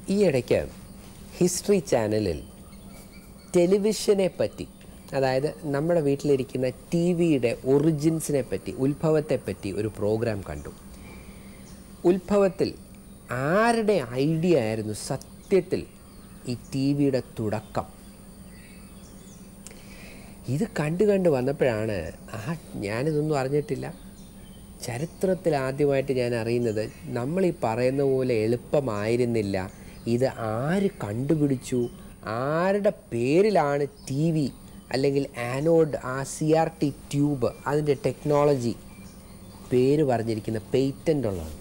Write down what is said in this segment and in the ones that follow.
ഈ ഇടയ്ക്ക് ഹിസ്റ്ററി ചാനലിൽ ടെലിവിഷനെ പറ്റി അതായത് നമ്മുടെ വീട്ടിലിരിക്കുന്ന ടി വിയുടെ ഒറിജിൻസിനെ പറ്റി ഉത്ഭവത്തെ പറ്റി ഒരു പ്രോഗ്രാം കണ്ടു ഉത്ഭവത്തിൽ ആരുടെ ഐഡിയ ആയിരുന്നു സത്യത്തിൽ ഈ ടി വിയുടെ തുടക്കം ഇത് കണ്ട് കണ്ട് വന്നപ്പോഴാണ് ആ ഞാനിതൊന്നും അറിഞ്ഞിട്ടില്ല ചരിത്രത്തിൽ ആദ്യമായിട്ട് ഞാൻ അറിയുന്നത് നമ്മൾ ഈ പറയുന്ന പോലെ എളുപ്പമായിരുന്നില്ല ഇത് ആര് കണ്ടുപിടിച്ചു ആരുടെ പേരിലാണ് ടി വി അല്ലെങ്കിൽ ആനോഡ് ആ സി ആർ ടി ട്യൂബ് അതിൻ്റെ ടെക്നോളജി പേര് പറഞ്ഞിരിക്കുന്ന പേറ്റൻ്റ് ഉള്ളത്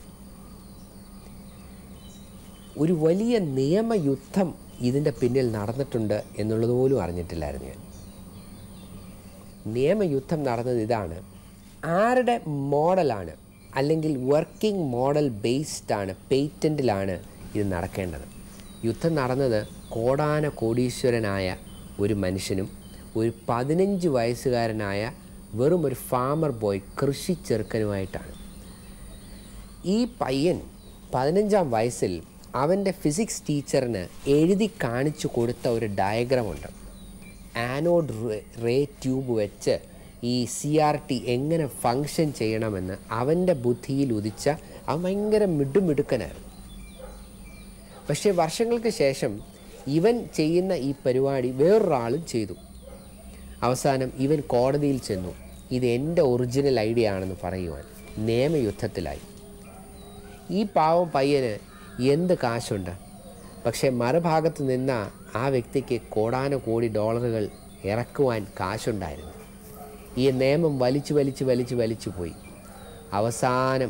ഒരു വലിയ നിയമയുദ്ധം ഇതിൻ്റെ പിന്നിൽ നടന്നിട്ടുണ്ട് എന്നുള്ളത് പോലും അറിഞ്ഞിട്ടില്ലായിരുന്നു ഞാൻ നിയമയുദ്ധം നടന്നത് ഇതാണ് ആരുടെ മോഡലാണ് അല്ലെങ്കിൽ വർക്കിംഗ് മോഡൽ ബേസ്ഡ് ആണ് പേറ്റൻറ്റിലാണ് ഇത് നടക്കേണ്ടത് യുദ്ധം നടന്നത് കോടാന കോടീശ്വരനായ ഒരു മനുഷ്യനും ഒരു പതിനഞ്ച് വയസ്സുകാരനായ വെറും ഒരു ഫാമർ ബോയ് കൃഷി ചെറുക്കനുമായിട്ടാണ് ഈ പയ്യൻ പതിനഞ്ചാം വയസ്സിൽ അവൻ്റെ ഫിസിക്സ് ടീച്ചറിന് എഴുതി കാണിച്ചു കൊടുത്ത ഒരു ഡയഗ്രമുണ്ട് ആനോഡ് റേ ട്യൂബ് വെച്ച് ഈ സി ആർ ടി എങ്ങനെ ഫങ്ഷൻ ചെയ്യണമെന്ന് അവൻ്റെ ബുദ്ധിയിൽ ഉദിച്ച അവൻ ഭയങ്കര മിടുമിടുക്കനായിരുന്നു പക്ഷേ വർഷങ്ങൾക്ക് ശേഷം ഇവൻ ചെയ്യുന്ന ഈ പരിപാടി വേറൊരാളും ചെയ്തു അവസാനം ഇവൻ കോടതിയിൽ ചെന്നു ഇത് എൻ്റെ ഒറിജിനൽ ഐഡിയ ആണെന്ന് പറയുവാൻ നിയമയുദ്ധത്തിലായി ഈ പാവം പയ്യന് എന്ത് കാശുണ്ട് പക്ഷേ മറുഭാഗത്ത് നിന്ന ആ വ്യക്തിക്ക് കോടാന കോടി ഡോളറുകൾ ഇറക്കുവാൻ കാശുണ്ടായിരുന്നു ഈ നിയമം വലിച്ചു വലിച്ചു വലിച്ചു വലിച്ചു പോയി അവസാനം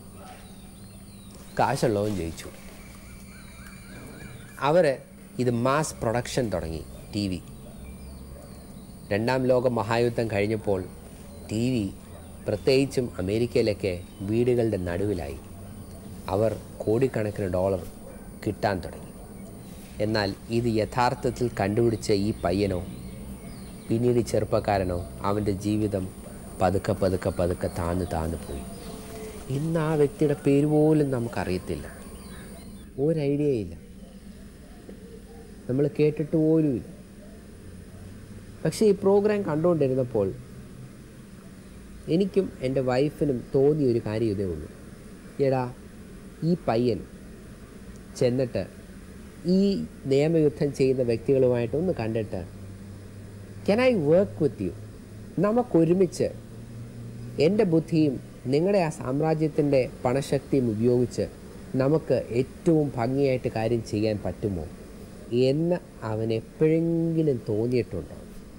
കാശുള്ളവൻ ജയിച്ചു അവർ ഇത് മാസ് പ്രൊഡക്ഷൻ തുടങ്ങി ടി വി രണ്ടാം ലോക മഹായുദ്ധം കഴിഞ്ഞപ്പോൾ ടി വി പ്രത്യേകിച്ചും അമേരിക്കയിലൊക്കെ വീടുകളുടെ നടുവിലായി അവർ കോടിക്കണക്കിന് ഡോളർ കിട്ടാൻ തുടങ്ങി എന്നാൽ ഇത് യഥാർത്ഥത്തിൽ കണ്ടുപിടിച്ച ഈ പയ്യനോ പിന്നീട് ഈ ചെറുപ്പക്കാരനോ അവൻ്റെ ജീവിതം പതുക്കെ പതുക്കെ പതുക്കെ താന്ന് താന്ന് പോയി ഇന്ന് ആ വ്യക്തിയുടെ പേര് പോലും നമുക്കറിയത്തില്ല ഒരു ഐഡിയ ഇല്ല നമ്മൾ കേട്ടിട്ട് പോലുമില്ല പക്ഷേ ഈ പ്രോഗ്രാം കണ്ടുകൊണ്ടിരുന്നപ്പോൾ എനിക്കും എൻ്റെ വൈഫിനും തോന്നിയ ഒരു കാര്യം ഇതേ ഉള്ളൂ എടാ ഈ പയ്യൻ ചെന്നിട്ട് ഈ നിയമയുദ്ധം ചെയ്യുന്ന വ്യക്തികളുമായിട്ട് ഒന്ന് കണ്ടിട്ട് can I work with you നമുക്കൊരുമിച്ച് എൻ്റെ ബുദ്ധിയും നിങ്ങളുടെ ആ സാമ്രാജ്യത്തിൻ്റെ പണശക്തിയും ഉപയോഗിച്ച് നമുക്ക് ഏറ്റവും ഭംഗിയായിട്ട് കാര്യം ചെയ്യാൻ പറ്റുമോ എന്ന് അവൻ എപ്പോഴെങ്കിലും തോന്നിയിട്ടുണ്ടോ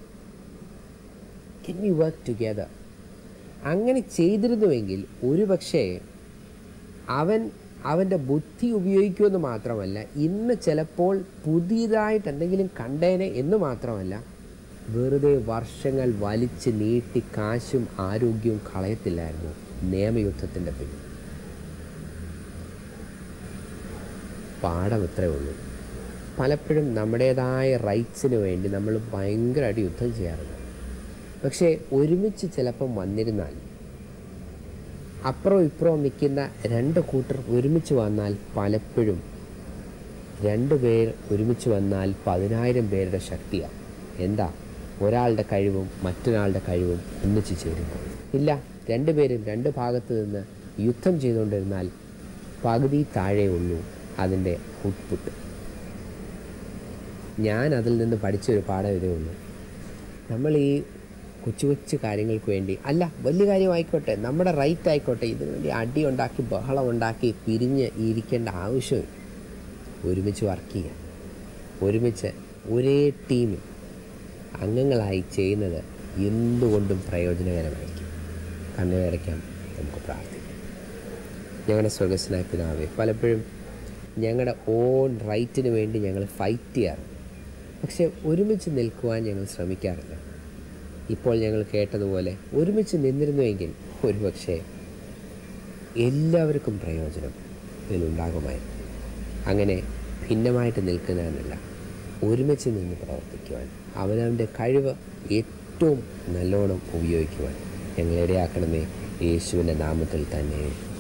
കെൻ വി വർക്ക് ടുഗെദർ അങ്ങനെ ചെയ്തിരുന്നുവെങ്കിൽ ഒരുപക്ഷേ അവൻ അവൻ്റെ ബുദ്ധി ഉപയോഗിക്കുമെന്ന് മാത്രമല്ല ഇന്ന് ചിലപ്പോൾ പുതിയതായിട്ട് എന്തെങ്കിലും കണ്ടേനെ എന്ന് മാത്രമല്ല വെറുതെ വർഷങ്ങൾ വലിച്ച് നീട്ടി കാശും ആരോഗ്യവും കളയത്തില്ലായിരുന്നു നിയമയുദ്ധത്തിൻ്റെ പിന്നിൽ പാഠം ഇത്രയേ ഉള്ളൂ പലപ്പോഴും നമ്മുടേതായ റൈറ്റ്സിന് വേണ്ടി നമ്മൾ ഭയങ്കരമായിട്ട് യുദ്ധം ചെയ്യാറുണ്ട് പക്ഷേ ഒരുമിച്ച് ചിലപ്പം വന്നിരുന്നാൽ അപ്പുറവും ഇപ്പുറവും നിൽക്കുന്ന രണ്ട് കൂട്ടർ ഒരുമിച്ച് വന്നാൽ പലപ്പോഴും രണ്ട് പേർ ഒരുമിച്ച് വന്നാൽ പതിനായിരം പേരുടെ ശക്തിയാണ് എന്താ ഒരാളുടെ കഴിവും മറ്റൊരാളുടെ കഴിവും ഒന്നിച്ച് ചേരുമ്പോൾ ഇല്ല രണ്ടുപേരും രണ്ട് ഭാഗത്ത് നിന്ന് യുദ്ധം ചെയ്തുകൊണ്ടിരുന്നാൽ പകുതി താഴെ ഉള്ളൂ അതിൻ്റെ ഔട്ട്പുട്ട് ഞാൻ അതിൽ നിന്ന് പഠിച്ചൊരു പാഠം ഇതേ ഉള്ളൂ നമ്മൾ ഈ കൊച്ചു കൊച്ചു കാര്യങ്ങൾക്ക് വേണ്ടി അല്ല വലിയ കാര്യമായിക്കോട്ടെ നമ്മുടെ റൈറ്റ് ആയിക്കോട്ടെ ഇതിനു വേണ്ടി അടി ഉണ്ടാക്കി ബഹളം ഉണ്ടാക്കി പിരിഞ്ഞ് ഇരിക്കേണ്ട ആവശ്യമില്ല ഒരുമിച്ച് വർക്ക് ചെയ്യാം ഒരുമിച്ച് ഒരേ ടീമിൽ അംഗങ്ങളായി ചെയ്യുന്നത് എന്തുകൊണ്ടും പ്രയോജനകരമായിരിക്കും കണ്ണുകടയ്ക്കാം നമുക്ക് പ്രാർത്ഥിക്കാം ഞങ്ങളുടെ സ്വർഗസ്നായ പിതാവേ പലപ്പോഴും ഞങ്ങളുടെ ഓൺ റൈറ്റിന് വേണ്ടി ഞങ്ങൾ ഫൈറ്റ് ചെയ്യാറുണ്ട് പക്ഷേ ഒരുമിച്ച് നിൽക്കുവാൻ ഞങ്ങൾ ശ്രമിക്കാറില്ല ഇപ്പോൾ ഞങ്ങൾ കേട്ടതുപോലെ ഒരുമിച്ച് നിന്നിരുന്നുവെങ്കിൽ ഒരുപക്ഷെ എല്ലാവർക്കും പ്രയോജനം ഇതിലുണ്ടാകുമായിരുന്നു അങ്ങനെ ഭിന്നമായിട്ട് നിൽക്കുന്നതിനല്ല ഒരുമിച്ച് നിന്ന് പ്രവർത്തിക്കുവാൻ അവനവൻ്റെ കഴിവ് ഏറ്റവും നല്ലോണം ഉപയോഗിക്കുവാൻ ഞങ്ങൾ ഇടയാക്കണമേ യേശുവിൻ്റെ നാമത്തിൽ തന്നെ